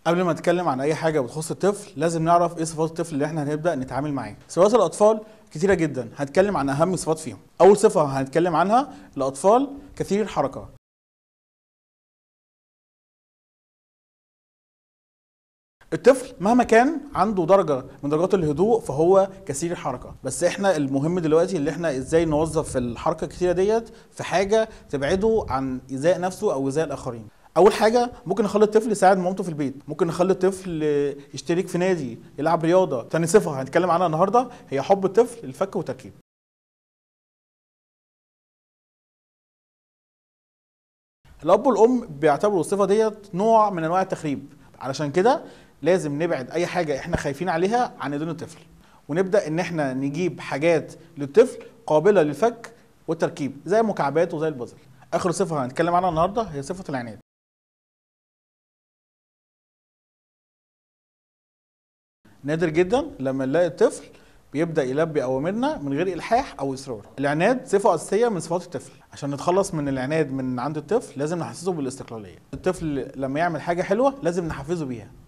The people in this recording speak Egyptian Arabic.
قبل ما نتكلم عن اي حاجه بتخص الطفل لازم نعرف ايه صفات الطفل اللي احنا هنبدا نتعامل معاه صفات الاطفال كتيره جدا هنتكلم عن اهم صفات فيهم اول صفه هنتكلم عنها الاطفال كثير الحركه الطفل مهما كان عنده درجه من درجات الهدوء فهو كثير الحركه بس احنا المهم دلوقتي اللي احنا ازاي نوظف الحركه الكتيره ديت في حاجه تبعده عن ايذاء نفسه او ايذاء الاخرين اول حاجه ممكن نخلي الطفل يساعد مامته في البيت ممكن نخلي الطفل يشترك في نادي يلعب رياضه تاني صفه هنتكلم عنها النهارده هي حب الطفل للفك والتركيب الاب والام بيعتبروا الصفه ديت نوع من انواع التخريب علشان كده لازم نبعد اي حاجه احنا خايفين عليها عن ايدين الطفل ونبدا ان احنا نجيب حاجات للطفل قابله للفك والتركيب زي المكعبات وزي البازل اخر صفه هنتكلم عنها النهارده هي صفه العناد نادر جدا لما نلاقي الطفل بيبدا يلبي اوامرنا من غير الحاح او اصرار العناد صفه اساسيه من صفات الطفل عشان نتخلص من العناد من عند الطفل لازم نحسسه بالاستقلاليه الطفل لما يعمل حاجه حلوه لازم نحفزه بيها